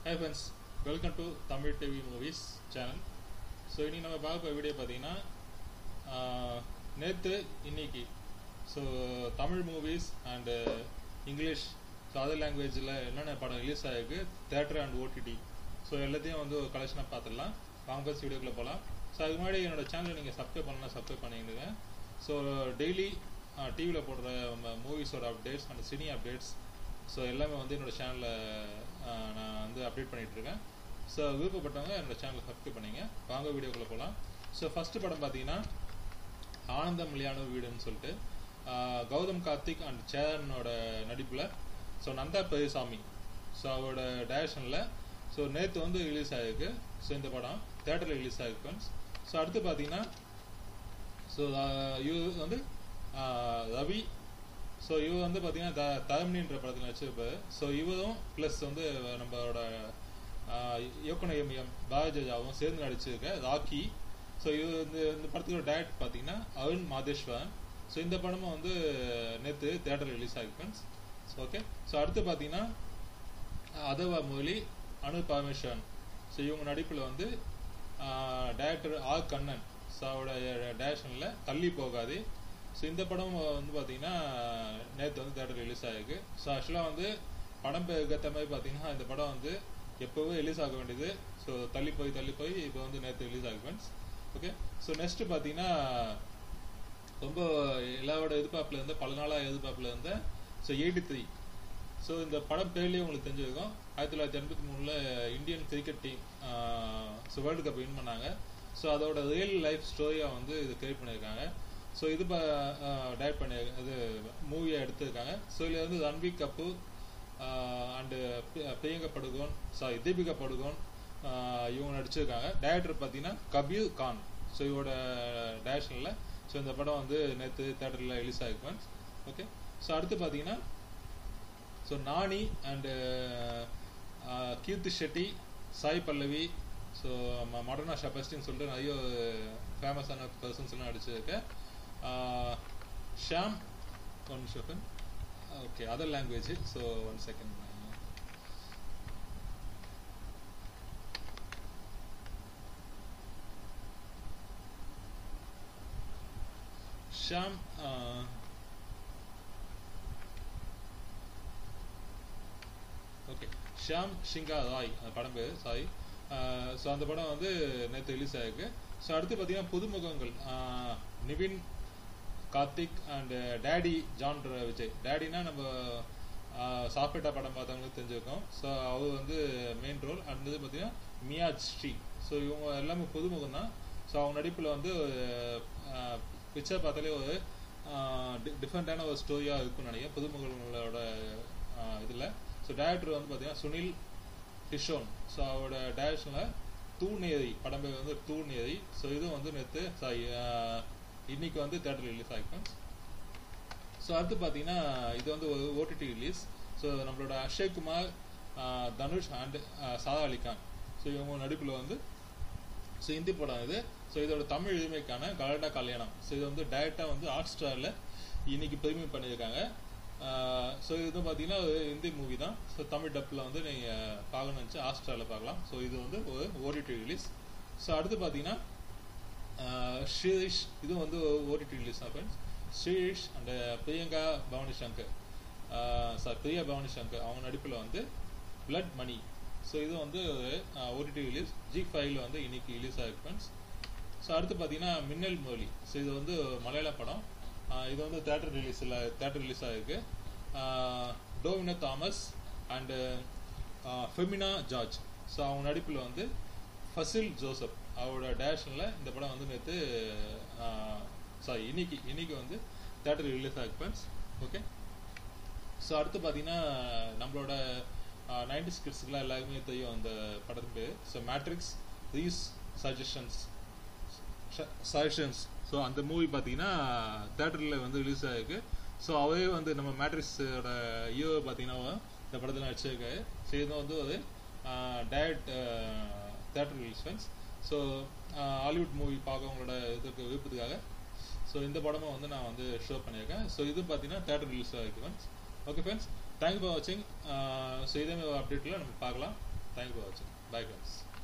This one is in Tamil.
hey friends welcome to Tamil TV movies channel so இன்னைக்கு நம்ம பார்க்க போகிற வீடியோ பார்த்தீங்கன்னா நேற்று இன்னைக்கு so Tamil movies and English so other லாங்குவேஜில் என்னென்ன படம் ரிலீஸ் ஆகிருக்கு தேட்டர் அண்ட் ஓடிடி ஸோ எல்லாத்தையும் வந்து ஒரு கலெக்ஷனாக பார்த்துடலாம் வாங்க ஃபர்ஸ்ட் வீடியோக்குள்ளே போகலாம் ஸோ அதுக்கு முன்னாடி என்னோட சேனலை நீங்கள் சப்ஸ்கிரைப் பண்ணலாம் சப்ஸ்கிரைப் பண்ணிக்கிடுங்க ஸோ டெய்லி டிவியில் போடுற மூவிஸோட updates and cine updates so எல்லாமே வந்து என்னோட சேனலில் நான் வந்து அப்டேட் பண்ணிகிட்டு இருக்கேன் ஸோ விருப்பப்பட்டவங்க என்னோட சேனலை சப்ஸ்கிரைப் பண்ணிங்க வாங்க வீடியோக்குள்ளே போகலாம் ஸோ ஃபஸ்ட்டு படம் பார்த்தீங்கன்னா ஆனந்தம் மலையான வீடுன்னு சொல்லிட்டு ஆஹ் கௌதம் கார்த்திக் அண்ட் சேரனோட நடிப்பில் ஸோ நந்தா பெரியசாமி ஸோ அவரோட டைரக்ஷனில் ஸோ நேற்று வந்து ரிலீஸ் ஆகிருக்கு ஸோ இந்த படம் தேட்டரில் ரிலீஸ் ஆகிருக்கு ஃப்ரெண்ட்ஸ் ஸோ அடுத்து பார்த்தீங்கன்னா ஸோ இது வந்து ஆஹ் ரவி ஸோ இவர் வந்து பார்த்தீங்கன்னா த தரமினின்ற படத்தில் நடிச்சிருப்பாரு ஸோ இவரும் ப்ளஸ் வந்து நம்மளோட ஆஹ் இயக்குனர் எம் எம் பாரஜாவும் சேர்ந்து நடிச்சிருக்க ராக்கி ஸோ இது இந்த இந்த படத்துக்கு டேரக்ட் பார்த்தீங்கன்னா அருண் மாதேஸ்வரன் ஸோ இந்த படமும் வந்து நேற்று தேட்டரில் ரிலீஸ் ஆகிருக்கு ஃப்ரெண்ட்ஸ் ஸோ ஓகே ஸோ அடுத்து பார்த்தீங்கன்னா அதவா மொழி அனு பரமேஸ்வரன் ஸோ இவங்க நடிப்பில் வந்து டேரக்டர் ஆர் கண்ணன் ஸோ அவரோட டேரக்ஷனில் தள்ளி போகாது ஸோ இந்த படம் வந்து பார்த்தீங்கன்னா நேற்று வந்து தேட்டர் ரிலீஸ் ஆகிருக்கு ஸோ ஆக்சுவலாக வந்து படம் பேருக்கு ஏற்ற மாதிரி பார்த்தீங்கன்னா இந்த படம் வந்து எப்போவே ரிலீஸ் ஆக வேண்டியது ஸோ தள்ளி போய் தள்ளி போய் இப்போ வந்து நேற்று ரிலீஸ் ஆகி ஃப்ரெண்ட்ஸ் ஓகே ஸோ நெக்ஸ்ட் பார்த்தீங்கன்னா ரொம்ப எல்லாரோட எதிர்பார்ப்பில் இருந்த பல நாளாக எதிர்பார்ப்பில் இருந்த ஸோ எயிட்டி த்ரீ ஸோ இந்த படம் பேர்லேயே உங்களுக்கு தெரிஞ்சிருக்கும் ஆயிரத்தி தொள்ளாயிரத்தி எண்பத்தி மூணில் Indian cricket team so world cup win பண்ணாங்க ஸோ அதோட ரியல் லைஃப் ஸ்டோரியாக வந்து இது கிரியேட் பண்ணியிருக்காங்க ஸோ இது டைரக்ட் பண்ணி இது மூவியாக எடுத்திருக்காங்க ஸோ இதில் வந்து ரன்வீர் கபூர் அண்டு பிரியங்கா படுகோன் சாரி தீபிகா படுகோன் இவங்க நடிச்சிருக்காங்க டைரக்டர் பார்த்தீங்கன்னா கபீர் கான் ஸோ இவரோட டைரக்ஷனில் ஸோ இந்த படம் வந்து நேற்று தேட்டரில் ரிலீஸ் ஆகிருக்கும் ஓகே ஸோ அடுத்து பார்த்தீங்கன்னா so Nani and Krithi Shetty Sai Pallavi so Madonna ஷபஸ்டின்னு சொல்லிட்டு நிறைய ஃபேமஸான பர்சன்ஸ் எல்லாம் நடிச்சிருக்கேன் Shyam one second okay other language so one second Shyam okay Shyam Singha Roy அந்த படம் பேர் சாரி ஸோ அந்த படம் வந்து நேற்று ரிலீஸ் ஆகிருக்கு ஸோ அடுத்து பார்த்தீங்கன்னா புதுமுகங்கள் நிவின் கார்த்திக் அண்ட் டேடி ஜான் விஜய் டேடினா நம்ம சாப்பிட்டா படம் பார்த்தவங்களுக்கு தெரிஞ்சிருக்கோம் ஸோ அவர் வந்து மெயின் ரோல் அடுத்தது பார்த்தீங்கன்னா மியாஜ் ஸ்ரீ ஸோ இவங்க எல்லாமே புதுமுகம் தான் ஸோ அவங்க நடிப்பில் வந்து பிக்சர் பார்த்தாலே ஒரு டிஃப்ரெண்ட்டான ஒரு ஸ்டோரியாக இருக்கும்னு நினைக்கிறேன் புதுமுகங்களோட இதில் ஸோ டேரக்டர் வந்து பார்த்தீங்கன்னா சுனில் கிஷோன் ஸோ அவரோட டேரக்ஷனில் தூநேரி படம் பேர் வந்து தூநேரி ஸோ இதுவும் வந்து நேற்று சாரி இன்னைக்கு வந்து தேட்டர் ரிலீஸ் ஆகிக்கும் ஸோ அடுத்து பார்த்தீங்கன்னா இது வந்து ஒரு ஓடிடி ரிலீஸ் ஸோ நம்மளோட அக்ஷய் குமார் தனுஷ் அண்ட் சாதா அலிகான் ஸோ இவங்க நடிப்பில் வந்து ஸோ ஹிந்தி படம் இது ஸோ இதோட தமிழ் ரீமேக்கான கலடா கல்யாணம் ஸோ இது வந்து டைரெக்டாக வந்து ஹாட் ஸ்டாரில் இன்னைக்கு ப்ரீமியம் பண்ணியிருக்காங்க ஸோ இது பார்த்தீங்கன்னா ஒரு ஹிந்தி மூவி தான் ஸோ தமிழ் டப்பில் வந்து நீங்கள் பார்க்கணும்னு நினச்சி ஹாட் ஸ்டாரில் பார்க்கலாம் ஸோ இது வந்து ஒரு ஓடிடி ரிலீஸ் ஸோ அடுத்து பார்த்தீங்கன்னா ஸ்ரீரிஷ் இதுவும் வந்து ஓடிடி ரிலீஸ் தான் friends Sirish and Priyanka Bhavani Shankar sorry Priya Bhavani Shankar அவங்க நடிப்பில் வந்து பிளட் மணி ஸோ இது வந்து ஓடிடி ரிலீஸ் ஜி ஃபைவ்ல வந்து இன்னைக்கு ரிலீஸ் ஆகிருக்கு ஃப்ரெண்ட்ஸ் ஸோ அடுத்து பார்த்தீங்கன்னா மின்னல் மொழி ஸோ இது வந்து மலையாள படம் இது வந்து தேட்டர் ரிலீஸில் தேட்டர் ரிலீஸ் ஆகிருக்கு டோவினோ தாமஸ் அண்டு ஃபெமினா ஜார்ஜ் ஸோ அவங்க நடிப்பில் வந்து ஃபசில் ஜோசப் அவரோட டேரக்ஷனில் இந்த படம் வந்து நேற்று சாரி இன்னைக்கு இன்னைக்கு வந்து தேட்டர் ரிலீஸ் ஆகிருக்கு ஃப்ரெண்ட்ஸ் ஓகே ஸோ அடுத்து பார்த்தீங்கன்னா நம்மளோட நைன்டி ஸ்கிட்ஸ்க்குலாம் எல்லாருக்குமே தெரியும் அந்த படத்துக்கு பேர் ஸோ மேட்ரிக்ஸ் ரீஸ் சஜஷன்ஸ் சஜஷன்ஸ் ஸோ அந்த மூவி பார்த்தீங்கன்னா தேட்டரில் வந்து ரிலீஸ் ஆகிருக்கு ஸோ அவரே வந்து நம்ம மேட்ரிக்ஸோட ஹீரோ பார்த்தீங்கன்னா இந்த படத்தில் நடிச்சிருக்காரு ஸோ இது வந்து ஒரு direct theatre release fans so Hollywood movie பார்க்கவங்களோட இதுக்கு விருப்பத்துக்காக ஸோ இந்த படமும் வந்து நான் வந்து ஷோ பண்ணியிருக்கேன் ஸோ இது பார்த்தீங்கன்னா தேட்டர் ரிலீஸ் ஆகிருக்கு friends okay friends thank you for வாட்சிங் ஸோ இதே மாதிரி அப்டேட்டில் நம்ம பார்க்கலாம் தேங்க்யூ ஃபார் வாட்சிங் பை ஃப்ரெண்ட்ஸ்